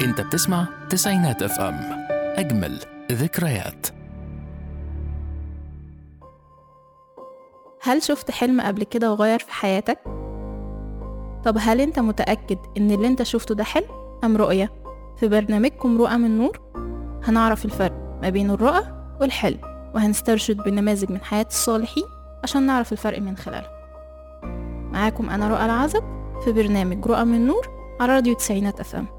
انت بتسمع تسعينات اف ام اجمل ذكريات هل شفت حلم قبل كده وغير في حياتك؟ طب هل انت متأكد ان اللي انت شفته ده حلم أم رؤية؟ في برنامجكم رؤى من نور هنعرف الفرق ما بين الرؤى والحلم وهنسترشد بنماذج من حياة الصالحين عشان نعرف الفرق من خلاله معاكم أنا رؤى العزب في برنامج رؤى من نور على راديو تسعينات أف أم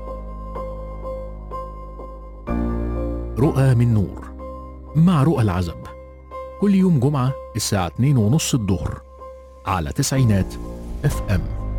رؤى من نور مع رؤى العزب كل يوم جمعة الساعة 2 ونص الظهر على تسعينات اف ام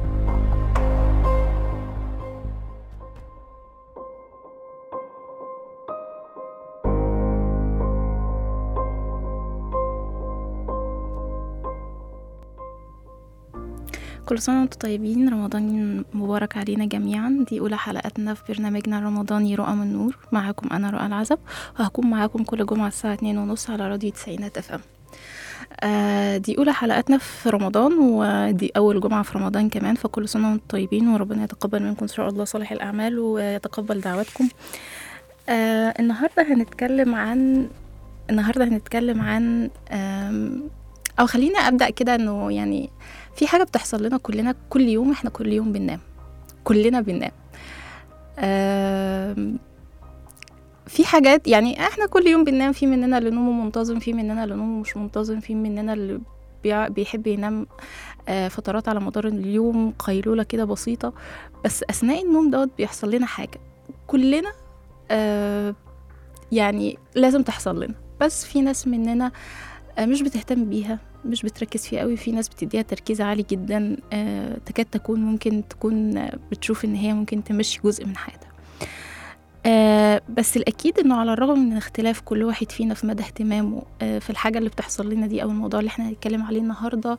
كل سنة وانتم طيبين رمضان مبارك علينا جميعا دي أولى حلقاتنا في برنامجنا الرمضاني رؤى من نور معاكم أنا رؤى العزب وهكون معاكم كل جمعة الساعة اتنين ونص على راديو تسعينات اف ام آه دي أولى حلقاتنا في رمضان ودي أول جمعة في رمضان كمان فكل سنة وانتم طيبين وربنا يتقبل منكم إن شاء الله صالح الأعمال ويتقبل دعواتكم آه النهاردة هنتكلم عن النهاردة هنتكلم عن آم، أو خلينا أبدأ كده إنه يعني في حاجة بتحصل لنا كلنا كل يوم احنا كل يوم بننام كلنا بننام آم، في حاجات يعني احنا كل يوم بننام في مننا اللي نومه منتظم في مننا اللي نومه مش منتظم في مننا اللي بيع- بيحب ينام آه، فترات على مدار اليوم قيلولة كده بسيطة بس أثناء النوم دوت بيحصل لنا حاجة كلنا آه، يعني لازم تحصل لنا بس في ناس مننا آه، مش بتهتم بيها مش بتركز فيه قوي في ناس بتديها تركيز عالي جدا آه، تكاد تكون ممكن تكون آه، بتشوف ان هي ممكن تمشي جزء من حياتها آه، بس الأكيد إنه على الرغم من اختلاف كل واحد فينا في مدى اهتمامه آه، في الحاجة اللي بتحصل لنا دي أو الموضوع اللي احنا هنتكلم عليه النهاردة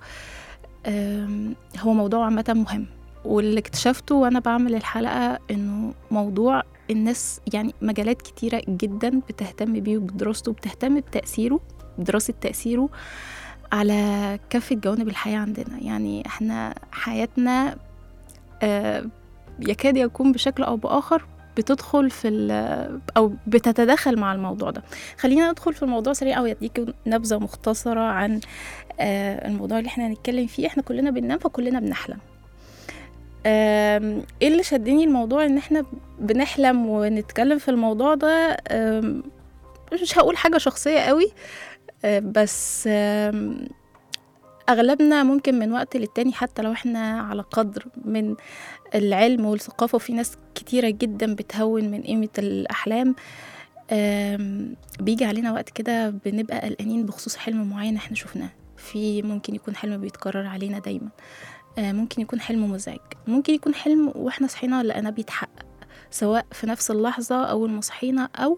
آم، هو موضوع عامة مهم واللي اكتشفته وأنا بعمل الحلقة إنه موضوع الناس يعني مجالات كتيرة جدا بتهتم بيه وبدراسته وبتهتم بتأثيره بدراسة تأثيره على كافة جوانب الحياة عندنا يعني احنا حياتنا آه، يكاد يكون بشكل أو بآخر بتدخل في ال- أو بتتداخل مع الموضوع ده خلينا ندخل في الموضوع سريع أو يديك نبذة مختصرة عن آه، الموضوع اللي احنا هنتكلم فيه احنا كلنا بننام فكلنا بنحلم آم، ايه اللي شدني الموضوع ان احنا بنحلم ونتكلم في الموضوع ده آم، مش هقول حاجة شخصية قوي آه، بس آم، أغلبنا ممكن من وقت للتاني حتى لو احنا على قدر من العلم والثقافة وفي ناس كتيرة جدا بتهون من قيمة الأحلام آم، بيجي علينا وقت كده بنبقى قلقانين بخصوص حلم معين احنا شفناه في ممكن يكون حلم بيتكرر علينا دايما آه، ممكن يكون حلم مزعج ممكن يكون حلم واحنا صحينا لقيناه بيتحقق سواء في نفس اللحظة أول ما صحينا أو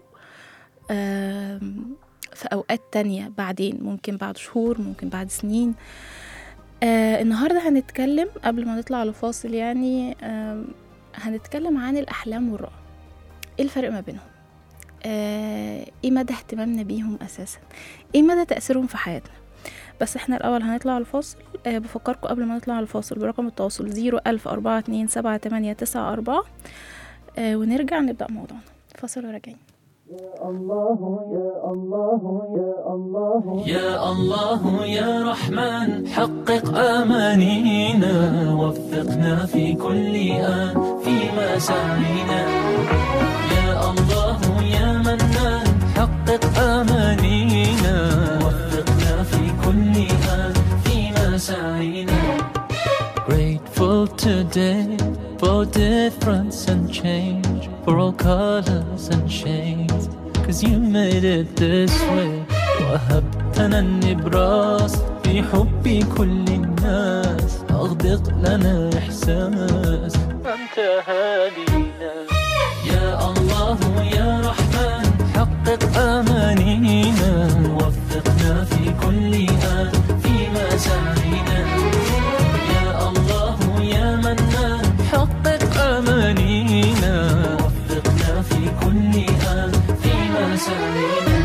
آم، في أوقات تانية بعدين ممكن بعد شهور ممكن بعد سنين آه النهاردة هنتكلم قبل ما نطلع لفاصل يعني آم، هنتكلم عن الأحلام والرؤى ايه الفرق ما بينهم آه ايه مدى اهتمامنا بيهم أساسا ايه مدى تأثيرهم في حياتنا بس احنا الأول هنطلع الفاصل آه بفكركم قبل ما نطلع الفاصل برقم التواصل زيرو ألف أربعة اتنين سبعة تمانية تسعة أربعة آه ونرجع نبدأ موضوعنا فاصل وراجعين يا الله يا رحمن حقق أمانينا وفقنا في كل آن فيما سعينا يا الله يا منان حقق أمانينا وفقنا في كل آن فيما سعينا Grateful today for difference and change, for all colors and shades. Cause you made it this way وهبتنا النبراس في حب كل الناس أغدق لنا إحساس أنت هادينا يا الله يا رحمن حقق أمانينا وفقنا في كل آن فيما سعينا يا الله يا منان حقق أمانينا وفقنا في كل آن فيما سعينا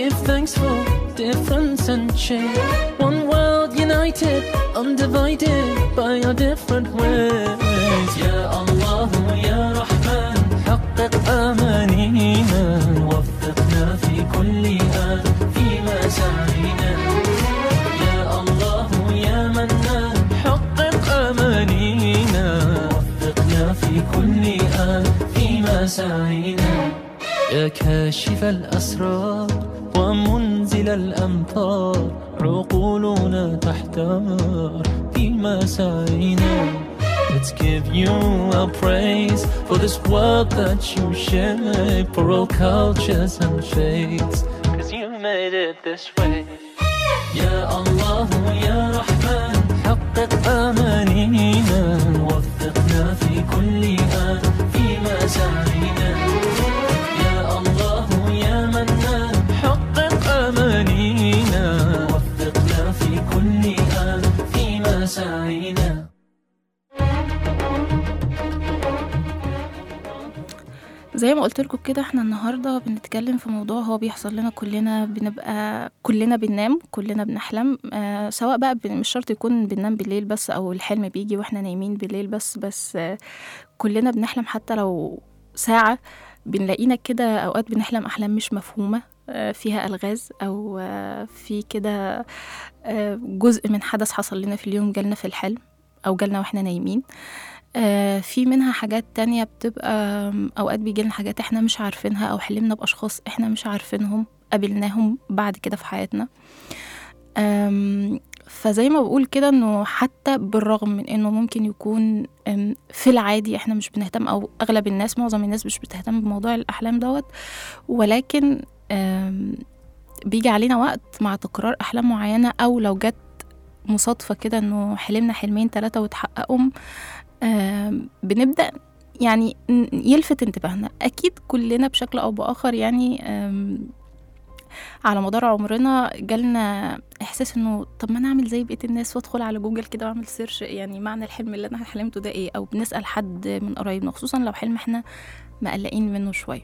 give thanks for difference and change. One world united, undivided by our different ways. Ya Allah, Ya Rahman, حقق أمانينا وفقنا في كل آن فيما سعينا يا الله يا منان حقق أمانينا وفقنا في كل آن فيما سعينا يا كاشف الأسرار ومنزل الأمطار عقولنا تحتار فيما سعينا Let's give you our praise for this world that you shape for all cultures and faiths. Cause you made it this way. يا الله يا رحمن حقق أمانينا وفقنا في كل آن فيما سعينا يا الله يا منان حقق أمانينا وفقنا في كل آن فيما سعينا زي ما قلت لكم كده احنا النهارده بنتكلم في موضوع هو بيحصل لنا كلنا بنبقى كلنا بننام كلنا بنحلم آه سواء بقى ب- مش شرط يكون بننام بالليل بس او الحلم بيجي واحنا نايمين بالليل بس بس آه كلنا بنحلم حتى لو ساعة بنلاقينا كده اوقات بنحلم احلام مش مفهومة آه فيها الغاز او آه في كده آه جزء من حدث حصل لنا في اليوم جالنا في الحلم او جالنا واحنا نايمين آه، في منها حاجات تانية بتبقى آم، أوقات بيجيلنا حاجات إحنا مش عارفينها أو حلمنا بأشخاص إحنا مش عارفينهم قابلناهم بعد كده في حياتنا آم، فزي ما بقول كده إنه حتى بالرغم من إنه ممكن يكون آم، في العادي إحنا مش بنهتم أو أغلب الناس معظم الناس مش بتهتم بموضوع الأحلام دوت ولكن آم، بيجي علينا وقت مع تكرار أحلام معينة أو لو جت مصادفة كده إنه حلمنا حلمين تلاتة وتحققهم آم، بنبدأ يعني ن- يلفت انتباهنا أكيد كلنا بشكل أو بآخر يعني آم، على مدار عمرنا جالنا إحساس إنه طب ما أنا أعمل زي بقية الناس وأدخل على جوجل كده وأعمل سيرش يعني معنى الحلم اللي أنا حلمته ده إيه أو بنسأل حد من قرايبنا خصوصا لو حلم إحنا مقلقين منه شوية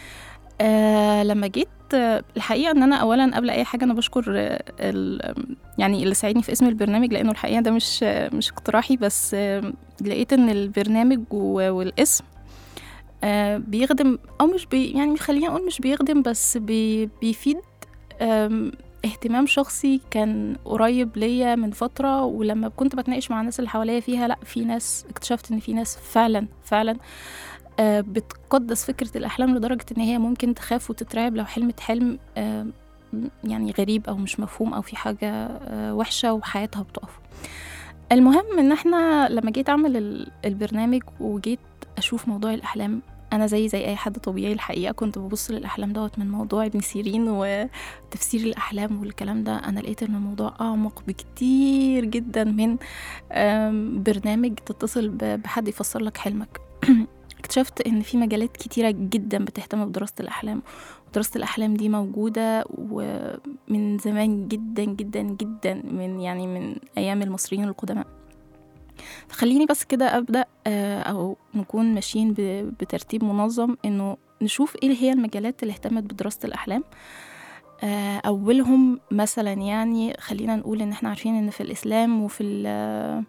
آه لما جيت آه، الحقيقة إن أنا أولا قبل أي حاجة أنا بشكر آه، ال- يعني اللي ساعدني في اسم البرنامج لأنه الحقيقة ده مش آه، مش اقتراحي بس آه، لقيت ان البرنامج و- والاسم آه، بيخدم او مش بي يعني خلينا اقول مش بيخدم بس بي بيفيد آم، اهتمام شخصي كان قريب ليا من فترة ولما كنت بتناقش مع الناس اللي حواليا فيها لا في ناس اكتشفت ان في ناس فعلا فعلا آه، بتقدس فكرة الأحلام لدرجة إن هي ممكن تخاف وتترعب لو حلمت حلم آه، يعني غريب أو مش مفهوم أو في حاجة آه، وحشة وحياتها بتقف المهم ان احنا لما جيت اعمل ال- البرنامج وجيت اشوف موضوع الاحلام انا زي زي اي حد طبيعي الحقيقه كنت ببص للاحلام دوت من موضوع ابن سيرين وتفسير الاحلام والكلام ده انا لقيت ان الموضوع اعمق بكتير جدا من آم، برنامج تتصل ب- بحد يفسر لك حلمك اكتشفت ان في مجالات كتيره جدا بتهتم بدراسه الاحلام ودراسه الاحلام دي موجوده ومن زمان جدا جدا جدا من يعني من ايام المصريين القدماء فخليني بس كده ابدا آه، او نكون ماشيين ب- بترتيب منظم انه نشوف ايه هي المجالات اللي اهتمت بدراسه الاحلام آه، اولهم مثلا يعني خلينا نقول ان احنا عارفين ان في الاسلام وفي ال-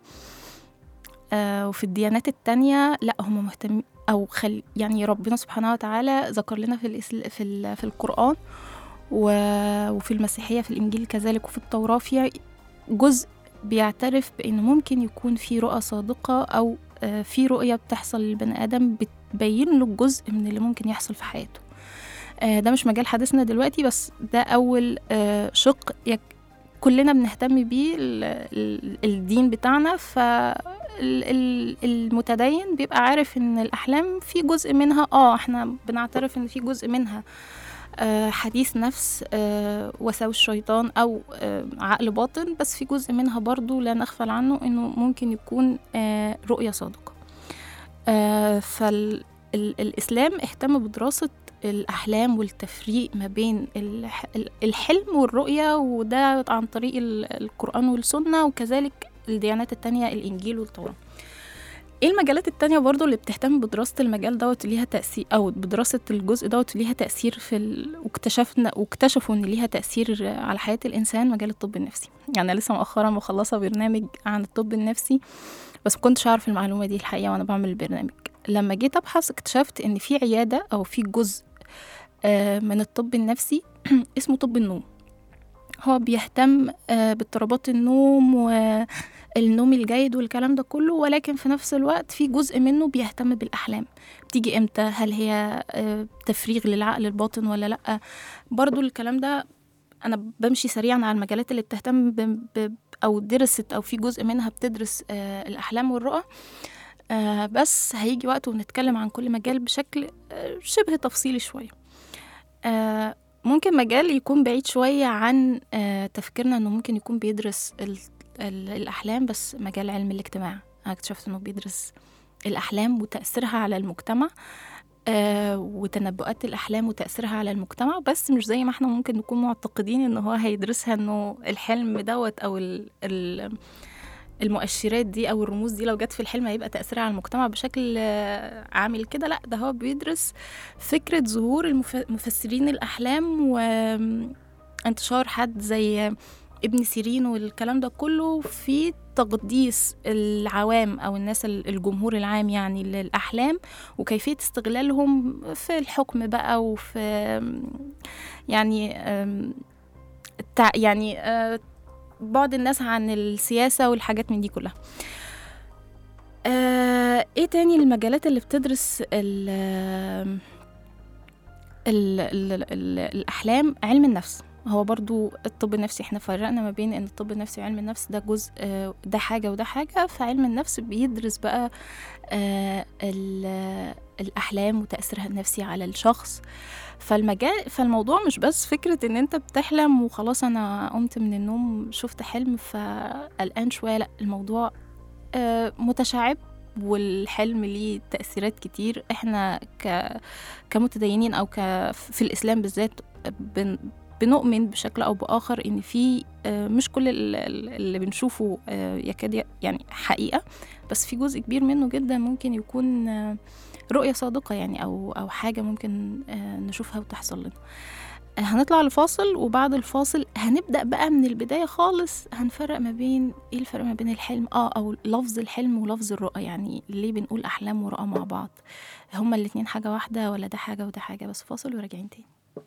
آه، وفي الديانات التانية لا هم مهتمين او خل يعني ربنا سبحانه وتعالى ذكر لنا في الإسل... في ال... في القرآن و... وفي المسيحية في الإنجيل كذلك وفي التوراة في جزء بيعترف بأن ممكن يكون في رؤى صادقة أو آه، في رؤية بتحصل للبني آدم بتبين له جزء من اللي ممكن يحصل في حياته آه، ده مش مجال حديثنا دلوقتي بس ده أول آه، شق يك كلنا بنهتم بيه ال- ال- الدين بتاعنا ف ال- ال- المتدين بيبقى عارف ان الاحلام في جزء منها اه احنا بنعترف ان في جزء منها آه، حديث نفس آه، وساوس الشيطان او آه، عقل باطن بس في جزء منها برضو لا نغفل عنه انه ممكن يكون آه، رؤية صادقة فالإسلام اهتم بدراسة الأحلام والتفريق ما بين الح- ال- الحلم والرؤية وده عن طريق ال- القرآن والسنة وكذلك الديانات التانية الإنجيل والتوراة ايه المجالات التانية برضو اللي بتهتم بدراسة المجال دوت ليها تأثير أو بدراسة الجزء دوت ليها تأثير في ال... واكتشفنا واكتشفوا إن ليها تأثير على حياة الإنسان مجال الطب النفسي يعني أنا لسه مؤخرا مخلصة برنامج عن الطب النفسي بس مكنتش أعرف المعلومة دي الحقيقة وأنا بعمل البرنامج لما جيت أبحث اكتشفت إن في عيادة أو في جزء آه، من الطب النفسي اسمه طب النوم هو بيهتم آه، باضطرابات النوم والنوم الجيد والكلام ده كله ولكن في نفس الوقت في جزء منه بيهتم بالأحلام بتيجي امتى هل هي آه، تفريغ للعقل الباطن ولا لأ برضو الكلام ده أنا بمشي سريعا على المجالات اللي بتهتم ب... ب... أو درست أو في جزء منها بتدرس آه، الأحلام والرؤى آه، بس هيجي وقت ونتكلم عن كل مجال بشكل آه، شبه تفصيلي شوية آه، ممكن مجال يكون بعيد شوية عن آه، تفكيرنا انه ممكن يكون بيدرس ال- ال- الأحلام بس مجال علم الاجتماع أنا اكتشفت انه بيدرس الأحلام وتأثيرها على المجتمع آه، وتنبؤات الأحلام وتأثيرها على المجتمع بس مش زي ما احنا ممكن نكون معتقدين ان هو هيدرسها انه الحلم دوت او ال ال المؤشرات دي او الرموز دي لو جت في الحلم هيبقى تاثيرها على المجتمع بشكل آه، عامل كده لا ده هو بيدرس فكره ظهور المف- مفسرين الاحلام وانتشار حد زي ابن سيرين والكلام ده كله في تقديس العوام او الناس ال- الجمهور العام يعني للاحلام وكيفيه استغلالهم في الحكم بقى وفي يعني آم، التع- يعني آه، بعد الناس عن السياسة والحاجات من دي كلها آه، ايه تاني المجالات اللي بتدرس ال ال ال ال الأحلام علم النفس هو برضو الطب النفسي احنا فرقنا ما بين ان الطب النفسي وعلم النفس ده جزء آه، ده حاجة وده حاجة فعلم النفس بيدرس بقى آه، ال- الأحلام وتأثيرها النفسي على الشخص فالمجال فالموضوع مش بس فكرة ان انت بتحلم وخلاص انا قمت من النوم شفت حلم فقلقان شوية لا الموضوع آه، متشعب والحلم ليه تأثيرات كتير احنا ك... كمتدينين او ك... في الاسلام بالذات بن... بنؤمن بشكل او باخر ان في آه، مش كل ال- ال- اللي بنشوفه آه، يكاد ي- يعني حقيقة بس في جزء كبير منه جدا ممكن يكون آه، رؤية صادقة يعني أو أو حاجة ممكن آه، نشوفها وتحصل لنا آه، هنطلع لفاصل وبعد الفاصل هنبدأ بقى من البداية خالص هنفرق ما بين ايه الفرق ما بين الحلم اه او لفظ الحلم ولفظ الرؤى يعني ليه بنقول أحلام ورؤى مع بعض هما الاتنين حاجة واحدة ولا ده حاجة وده حاجة بس فاصل وراجعين تاني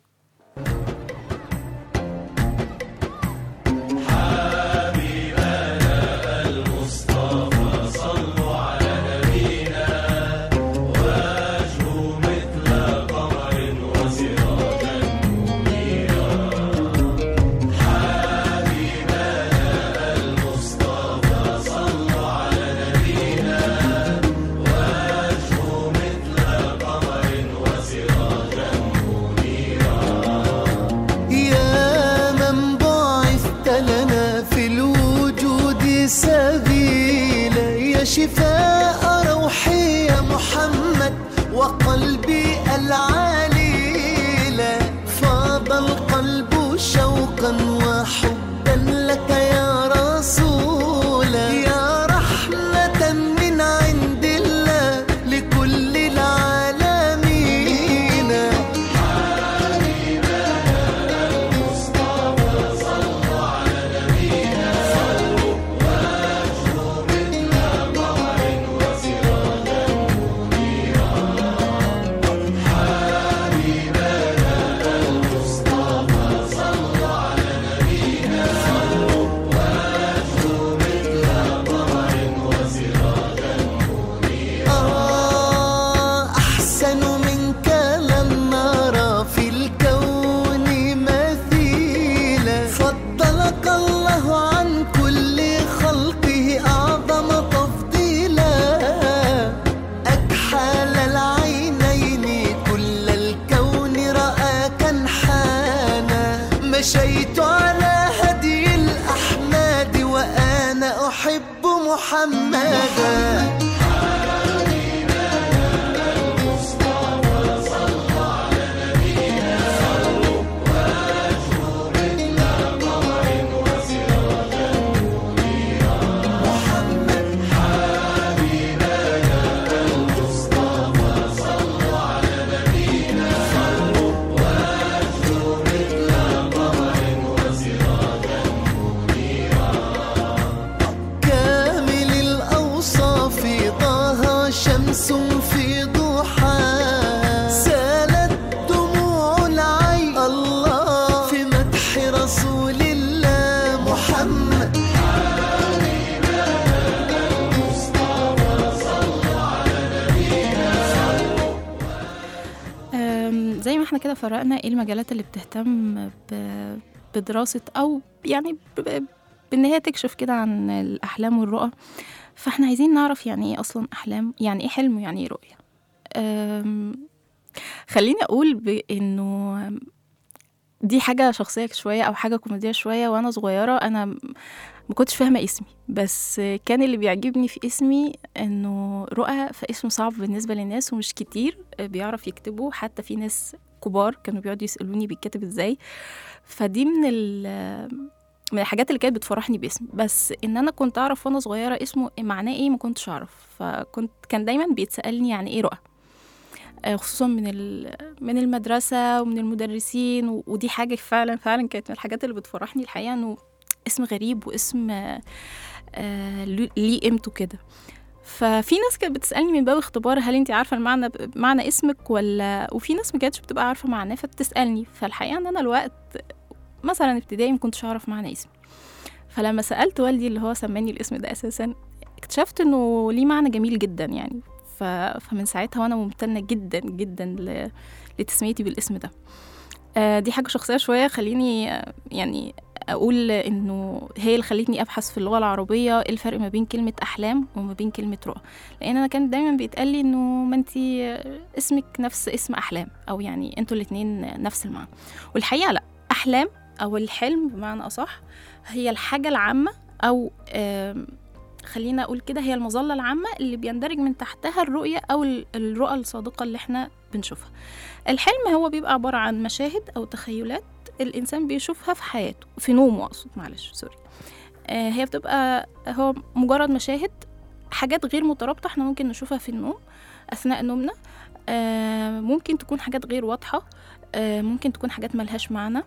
يا من بعثت لنا في الوجود سبيلا يا شفاء روحي يا محمد وقلبي العليلا فاض القلب شوقا وحبا لك يا رسولا يا رحمة من عند الله لكل العالمين آه أحسن منك لم نرى في الكون مثيلا فضلك الله عن كل خلقه أعظم تفضيلا أكحل العينين كل الكون رآك انحانا مشيت على هدي الأحماد وأنا أحب محمدا احنا كده فرقنا ايه المجالات اللي بتهتم ب- بدراسة او يعني ب- ب- بان هي تكشف كده عن الاحلام والرؤى فاحنا عايزين نعرف يعني ايه اصلا احلام يعني ايه حلم ويعني ايه رؤية أم، خليني اقول بانه دي حاجة شخصية شوية أو حاجة كوميدية شوية وأنا صغيرة أنا م- ما كنتش فاهمة اسمي بس كان اللي بيعجبني في اسمي إنه رؤى فاسم صعب بالنسبة للناس ومش كتير بيعرف يكتبوا حتى في ناس كبار كانوا بيقعدوا يسألوني بيتكتب ازاي فدي من ال من الحاجات اللي كانت بتفرحني باسمي بس ان انا كنت اعرف وانا صغيره اسمه معناه ايه ما كنتش اعرف فكنت كان دايما بيتسالني يعني ايه رؤى آه، خصوصا من ال- من المدرسه ومن المدرسين و- ودي حاجه فعلا فعلا كانت من الحاجات اللي بتفرحني الحقيقه انه اسم غريب واسم آه، آه، له- ليه قيمته كده ففي ناس كانت بتسالني من باب اختبار هل انت عارفه المعنى معنى اسمك ولا وفي ناس ما كانتش بتبقى عارفه معناه فبتسالني فالحقيقه ان انا الوقت مثلا ابتدائي ما كنتش اعرف معنى اسمي فلما سالت والدي اللي هو سماني الاسم ده اساسا اكتشفت انه ليه معنى جميل جدا يعني ف... فمن ساعتها وانا ممتنه جدا جدا ل... لتسميتي بالاسم ده آه، دي حاجه شخصيه شويه خليني آه، يعني اقول انه هي اللي خلتني ابحث في اللغه العربيه ايه الفرق ما بين كلمه احلام وما بين كلمه رؤى لان انا كان دايما بيتقال لي انه ما انت اسمك نفس اسم احلام او يعني انتوا الاتنين نفس المعنى والحقيقه لا احلام او الحلم بمعنى اصح هي الحاجه العامه او آم، خلينا اقول كده هي المظله العامه اللي بيندرج من تحتها الرؤيه او ال- الرؤى الصادقه اللي احنا بنشوفها الحلم هو بيبقى عباره عن مشاهد او تخيلات الانسان بيشوفها في حياته في نومه اقصد معلش سوري آه، هي بتبقى هو مجرد مشاهد حاجات غير مترابطه احنا ممكن نشوفها في النوم اثناء نومنا آه، ممكن تكون حاجات غير واضحه آه، ممكن تكون حاجات ملهاش معنى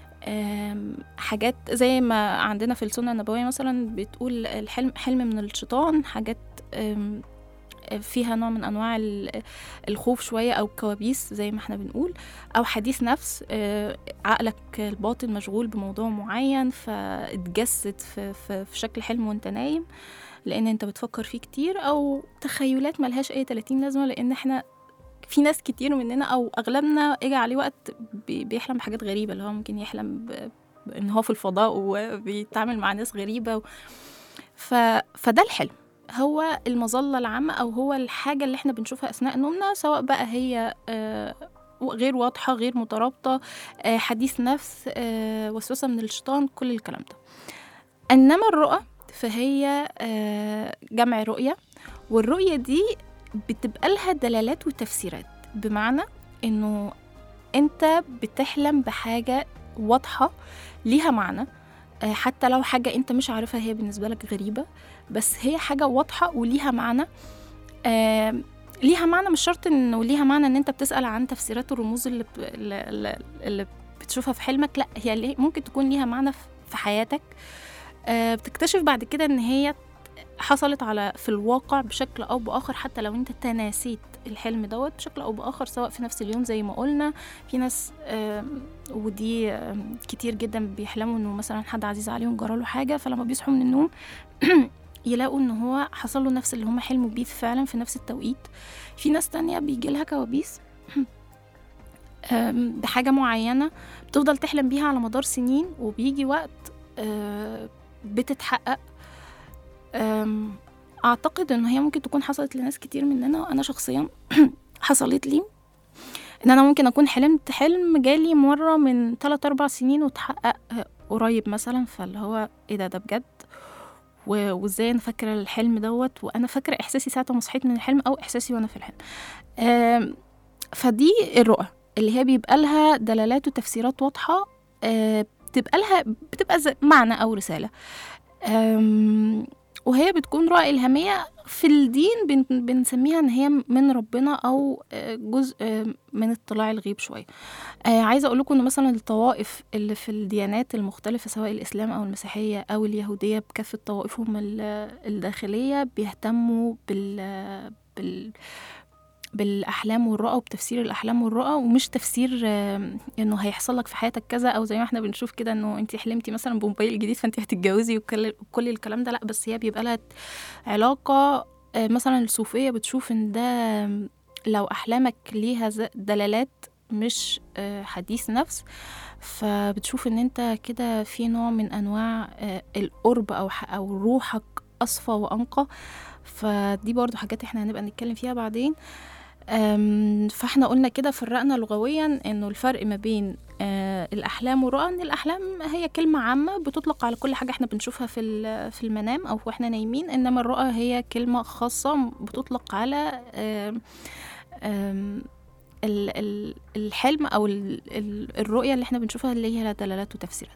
آم، حاجات زي ما عندنا في السنة النبوية مثلا بتقول الحلم حلم من الشيطان حاجات آم، فيها نوع من أنواع ال- الخوف شوية أو كوابيس زي ما احنا بنقول أو حديث نفس آه، عقلك الباطن مشغول بموضوع معين فاتجسد في, في, في شكل حلم وانت نايم لأن انت بتفكر فيه كتير أو تخيلات ملهاش أي 30 لازمة لأن احنا في ناس كتير مننا او اغلبنا اجى عليه وقت بي- بيحلم بحاجات غريبه اللي هو ممكن يحلم ب... ان هو في الفضاء وبيتعامل مع ناس غريبه و... ف... فده الحلم هو المظله العامه او هو الحاجه اللي احنا بنشوفها اثناء نومنا سواء بقى هي آه، غير واضحه غير مترابطه آه، حديث نفس آه، وسوسه من الشيطان كل الكلام ده انما الرؤى فهي آه، جمع رؤيه والرؤيه دي بتبقى لها دلالات وتفسيرات بمعنى انه انت بتحلم بحاجه واضحه ليها معنى آه، حتى لو حاجه انت مش عارفها هي بالنسبه لك غريبه بس هي حاجه واضحه وليها معنى آم، ليها معنى مش شرط انه ليها معنى ان انت بتسال عن تفسيرات الرموز اللي, ب... اللي- اللي اللي بتشوفها في حلمك لا هي ليه- ممكن تكون ليها معنى في- في حياتك آه، بتكتشف بعد كده ان هي حصلت على في الواقع بشكل او باخر حتى لو انت تناسيت الحلم دوت بشكل او باخر سواء في نفس اليوم زي ما قلنا في ناس آم، ودي آم، كتير جدا بيحلموا انه مثلا حد عزيز عليهم جراله حاجه فلما بيصحوا من النوم يلاقوا ان هو حصل له نفس اللي هم حلموا بيه فعلا في نفس التوقيت في ناس تانية بيجي لها كوابيس آم، بحاجة معينة بتفضل تحلم بيها على مدار سنين وبيجي وقت آه، بتتحقق أم، اعتقد ان هي ممكن تكون حصلت لناس كتير مننا وانا شخصيا حصلت لي ان انا ممكن اكون حلمت حلم جالي مره من 3 4 سنين وتحقق آه، قريب مثلا فاللي هو ايه ده ده بجد و- وازاي انا فاكره الحلم دوت وانا فاكره احساسي ساعه ما صحيت من الحلم او احساسي وانا في الحلم أم، فدي الرؤى اللي هي بيبقى لها دلالات وتفسيرات واضحه أه، بتبقى لها بتبقى زي- معنى او رساله أم، وهي بتكون رؤى إلهامية في الدين بن- بنسميها إن هي من ربنا أو آه، جزء آه، من اطلاع الغيب شوية آه، عايزة أقول لكم إن مثلا الطوائف اللي في الديانات المختلفة سواء الإسلام أو المسيحية أو اليهودية بكافة طوائفهم ال- الداخلية بيهتموا بال بال بالاحلام والرؤى وبتفسير الاحلام والرؤى ومش تفسير آه، انه هيحصل لك في حياتك كذا او زي ما احنا بنشوف كده انه انت حلمتي مثلا بموبايل جديد فانت هتتجوزي وكل كل الكلام ده لا بس هي بيبقى لها علاقه آه، مثلا الصوفيه بتشوف ان ده لو احلامك ليها ز- دلالات مش آه، حديث نفس فبتشوف ان انت كده في نوع من انواع آه، القرب او ح- او روحك اصفى وانقى فدي برضو حاجات احنا هنبقى نتكلم فيها بعدين أم، فاحنا قلنا كده فرقنا لغويا انه الفرق ما بين آه، الاحلام والرؤى ان الاحلام هي كلمه عامه بتطلق على كل حاجه احنا بنشوفها في ال- في المنام او واحنا نايمين انما الرؤى هي كلمه خاصه بتطلق على آم، آم، ال- ال- الحلم او ال- ال- الرؤيه اللي احنا بنشوفها اللي هي لها دلالات وتفسيرات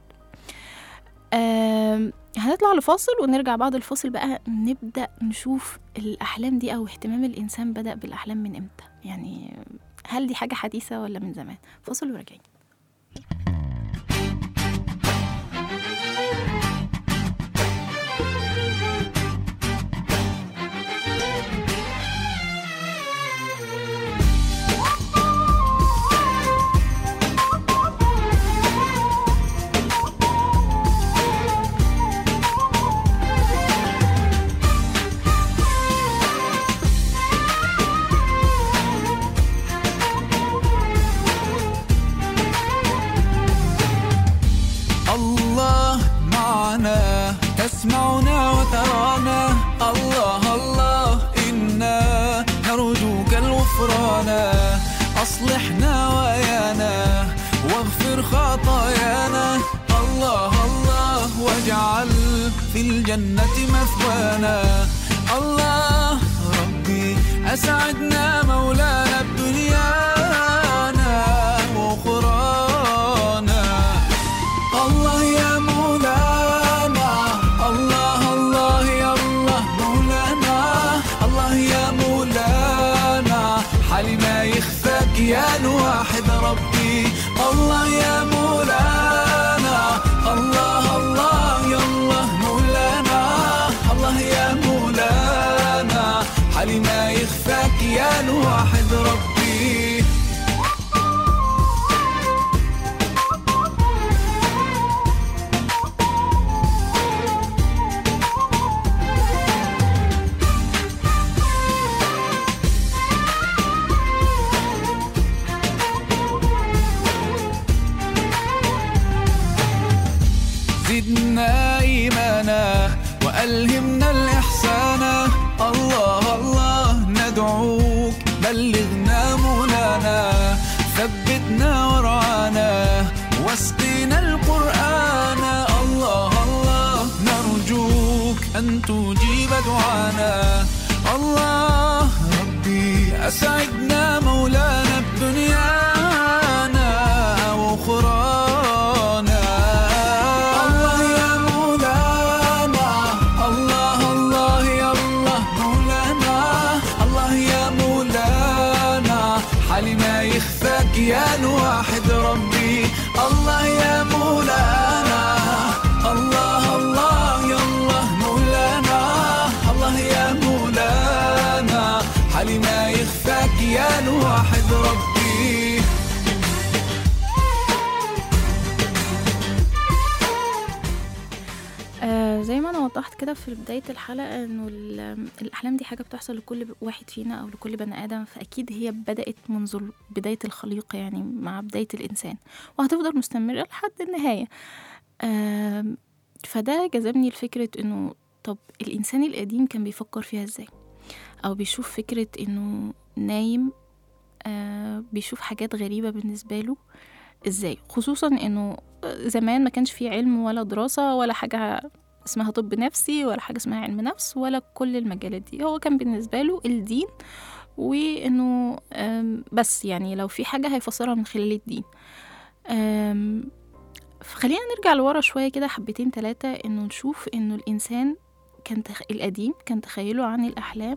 آم، هنطلع لفاصل ونرجع بعد الفاصل بقى نبدأ نشوف الأحلام دي أو اهتمام الإنسان بدأ بالأحلام من إمتى يعني هل دي حاجة حديثة ولا من زمان فاصل وراجعين الله معنا تسمعنا وترانا الله الله إنا نرجوك الغفران أصلحنا ويانا واغفر خطايانا الله الله واجعل في الجنة مثوانا الله ربي أسعدنا مولانا بدنيانا وأخرانا الله يا مولانا الله الله يا الله مولانا الله يا مولانا حالي ما يخفاك يا الواحد ربي الله يا مولانا الله الله يا الله مولانا الله يا مولانا حالي ما يخفاك يا الواحد ربي زدنا إيمانا وألهمنا الإحسان الله الله ندعوك بلغنا مولانا ثبتنا ورعانا واسقنا القرآن الله الله نرجوك أن تجيب دعانا الله ربي أسعدنا مولانا بدنيانا وأخرانا الله يا مولانا الله الله يا الله مولانا الله يا مولانا حالي ما يخفاك يا الواحد ربي الله يا مولانا الله الله يا الله مولانا الله يا مولانا حالي ما يخفاك يا الواحد ربي آه زي ما انا وضحت كده في بدايه الحلقه انه ال- الاحلام دي حاجه بتحصل لكل واحد فينا او لكل بني ادم فاكيد هي بدات منذ ال- بدايه الخليقه يعني مع بدايه الانسان وهتفضل مستمره لحد النهايه آم، فده جذبني لفكره انه طب الانسان القديم كان بيفكر فيها ازاي او بيشوف فكره انه نايم آه بيشوف حاجات غريبه بالنسبه له ازاي خصوصا انه زمان ما كانش فيه علم ولا دراسة ولا حاجة اسمها طب نفسي ولا حاجة اسمها علم نفس ولا كل المجالات دي هو كان بالنسبة له الدين وانه آم، بس يعني لو في حاجة هيفسرها من خلال الدين آم، فخلينا نرجع لورا شوية كده حبتين تلاتة انه نشوف انه الانسان كان تخ... القديم كان تخيله عن الاحلام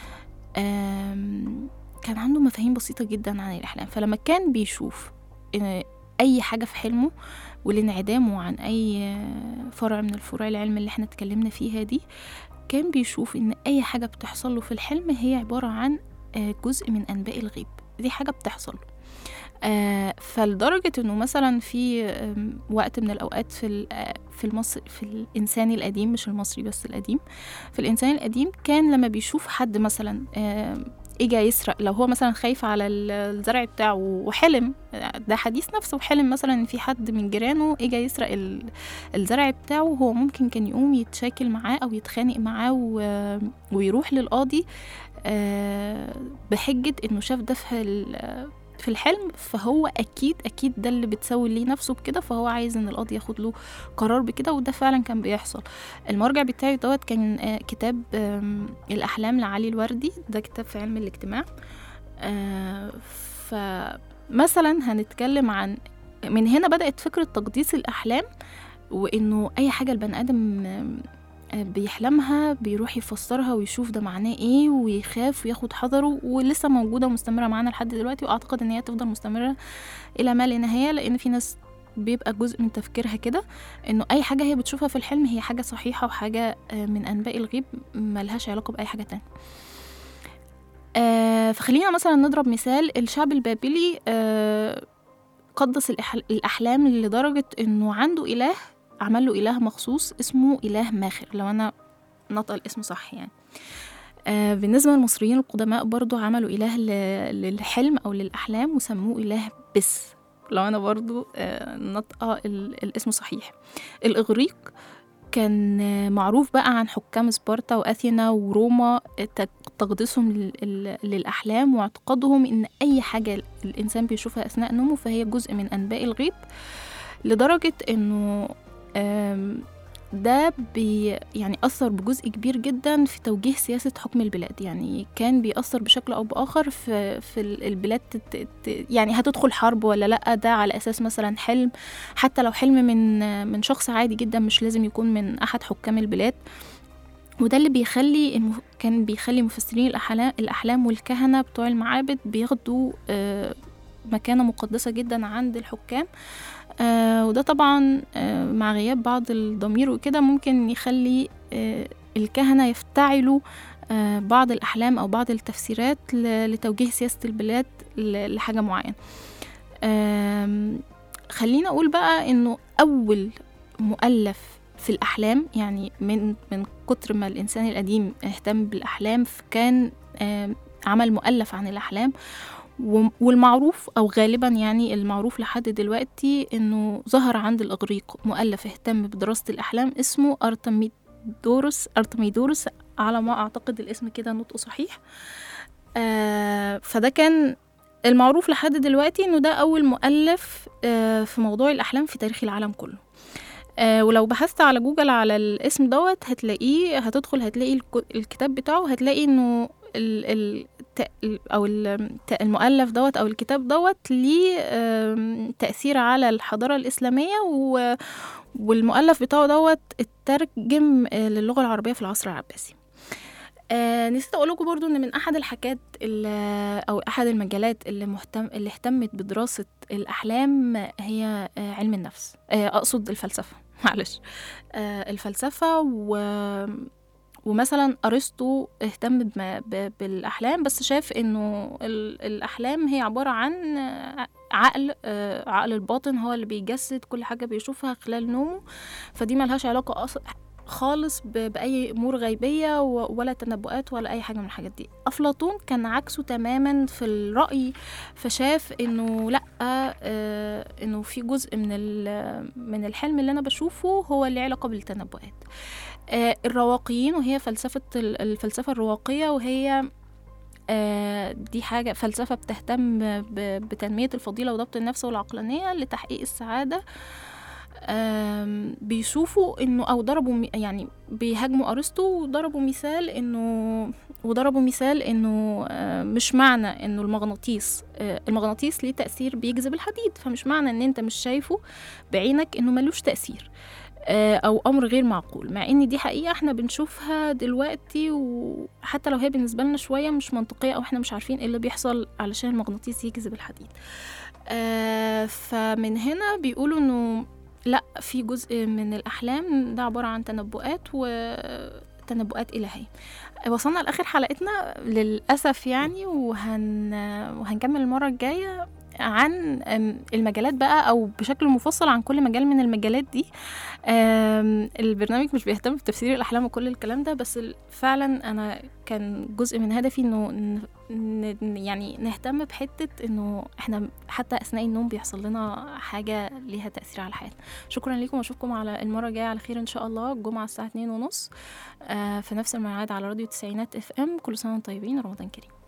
آم، كان عنده مفاهيم بسيطة جدا عن الأحلام فلما كان بيشوف إن أي حاجة في حلمه والانعدامه عن أي فرع من الفروع العلم اللي احنا اتكلمنا فيها دي كان بيشوف إن أي حاجة بتحصل له في الحلم هي عبارة عن آه، جزء من أنباء الغيب دي حاجة بتحصل له آه، فلدرجة إنه مثلا في آم، وقت من الأوقات في ال- آه، في المصري في الإنسان القديم مش المصري بس القديم في الإنسان القديم كان لما بيشوف حد مثلا آم، اجى يسرق لو هو مثلا خايف على ال- الزرع بتاعه وحلم ده حديث نفسه وحلم مثلا ان في حد من جيرانه اجى يسرق ال- الزرع بتاعه هو ممكن كان يقوم يتشاكل معاه او يتخانق معاه و- ويروح للقاضي آه، بحجة انه شاف ده في ال- في الحلم فهو اكيد اكيد ده اللي بتسوي ليه نفسه بكده فهو عايز ان القاضي ياخد له قرار بكده وده فعلا كان بيحصل المرجع بتاعي دوت كان آه، كتاب آم، الاحلام لعلي الوردي ده كتاب في علم الاجتماع آه، فمثلا هنتكلم عن من هنا بدأت فكرة تقديس الأحلام وإنه أي حاجة البني آدم آم، آه، بيحلمها بيروح يفسرها ويشوف ده معناه ايه ويخاف وياخد حذره ولسه موجودة ومستمرة معانا لحد دلوقتي وأعتقد إن هي تفضل مستمرة إلى ما لا نهاية لأن في ناس بيبقى جزء من تفكيرها كده انه اي حاجه هي بتشوفها في الحلم هي حاجه صحيحه وحاجه آه، من انباء الغيب ملهاش علاقه باي حاجه تانية آه، فخلينا مثلا نضرب مثال الشعب البابلي آه، قدس الأح- الأحلام لدرجة إنه عنده إله عمل له إله مخصوص اسمه إله ماخر لو أنا نطق الاسم صح يعني آه بالنسبة للمصريين القدماء برضو عملوا إله ل- للحلم أو للأحلام وسموه إله بس لو أنا برضو آه نطقة ال- الاسم صحيح الإغريق كان آه، معروف بقى عن حكام سبارتا وأثينا وروما آه، تق- تقديسهم لل- ال- للأحلام واعتقادهم إن أي حاجة الإنسان بيشوفها أثناء نومه فهي جزء من أنباء الغيب لدرجة إنه آم، ده بي يعني أثر بجزء كبير جدا في توجيه سياسة حكم البلاد يعني كان بيأثر بشكل أو بآخر في, في ال- البلاد تت ت- يعني هتدخل حرب ولا لأ ده على أساس مثلا حلم حتى لو حلم من من شخص عادي جدا مش لازم يكون من أحد حكام البلاد وده اللي بيخلي المف... كان بيخلي مفسرين الأحلام, الأحلام والكهنة بتوع المعابد بياخدوا آه، مكانة مقدسة جدا عند الحكام آه وده طبعا آه مع غياب بعض الضمير وكده ممكن يخلي آه الكهنة يفتعلوا آه بعض الأحلام أو بعض التفسيرات ل- لتوجيه سياسة البلاد ل- لحاجة معينة آم، خلينا أقول بقى إنه أول مؤلف في الأحلام يعني من من كتر ما الإنسان القديم اهتم بالأحلام كان آم، عمل مؤلف عن الأحلام وم- والمعروف او غالبا يعني المعروف لحد دلوقتي انه ظهر عند الاغريق مؤلف اهتم بدراسه الاحلام اسمه ارتميدوروس ارتميدوروس على ما اعتقد الاسم كده نطقه صحيح آه فده كان المعروف لحد دلوقتي انه ده اول مؤلف آه في موضوع الاحلام في تاريخ العالم كله آه ولو بحثت على جوجل على الاسم دوت هتلاقيه هتدخل هتلاقي الك- الكتاب بتاعه هتلاقي انه ال ال الت- او ال- المؤلف دوت او الكتاب دوت ليه آم، تاثير على الحضاره الاسلاميه و- والمؤلف بتاعه دوت اترجم آه، للغه العربيه في العصر العباسي آه نسيت اقول لكم برضو ان من احد الحاجات اللي او احد المجالات اللي مهتم اللي اهتمت بدراسه الاحلام هي آه علم النفس آه اقصد الفلسفه معلش آه الفلسفه و ومثلا ارسطو اهتم بما ب- بالاحلام بس شاف انه ال- الاحلام هي عباره عن آه، عقل آه، عقل الباطن هو اللي بيجسد كل حاجه بيشوفها خلال نومه فدي ملهاش علاقه أص- خالص ب- باي امور غيبيه و- ولا تنبؤات ولا اي حاجه من الحاجات دي افلاطون كان عكسه تماما في الراي فشاف انه لا آه، انه في جزء من ال- من الحلم اللي انا بشوفه هو اللي علاقه بالتنبؤات آه، الرواقيين وهي فلسفة ال- الفلسفة الرواقية وهي آه، دي حاجة فلسفة بتهتم ب- بتنمية الفضيلة وضبط النفس والعقلانية لتحقيق السعادة آم، بيشوفوا انه او ضربوا م- يعني بيهاجموا ارسطو وضربوا مثال انه وضربوا مثال انه آه، مش معنى انه المغناطيس آه، المغناطيس ليه تأثير بيجذب الحديد فمش معنى ان انت مش شايفه بعينك انه ملوش تأثير آه، او امر غير معقول مع ان دي حقيقه احنا بنشوفها دلوقتي وحتى لو هي بالنسبه لنا شويه مش منطقيه او احنا مش عارفين ايه اللي بيحصل علشان المغناطيس يجذب الحديد آه، فمن هنا بيقولوا انه لا في جزء من الاحلام ده عباره عن تنبؤات وتنبؤات الهيه وصلنا لاخر حلقتنا للاسف يعني وهن وهنكمل المره الجايه عن أم، المجالات بقى او بشكل مفصل عن كل مجال من المجالات دي أم، البرنامج مش بيهتم بتفسير الاحلام وكل الكلام ده بس ال- فعلا انا كان جزء من هدفي انه ن- ن- يعني نهتم بحته انه احنا حتى اثناء النوم بيحصل لنا حاجه ليها تاثير على حياتنا شكرا لكم واشوفكم على المره الجايه على خير ان شاء الله الجمعه الساعه 2 ونص في نفس الميعاد على راديو تسعينات اف ام كل سنه وانتم طيبين رمضان كريم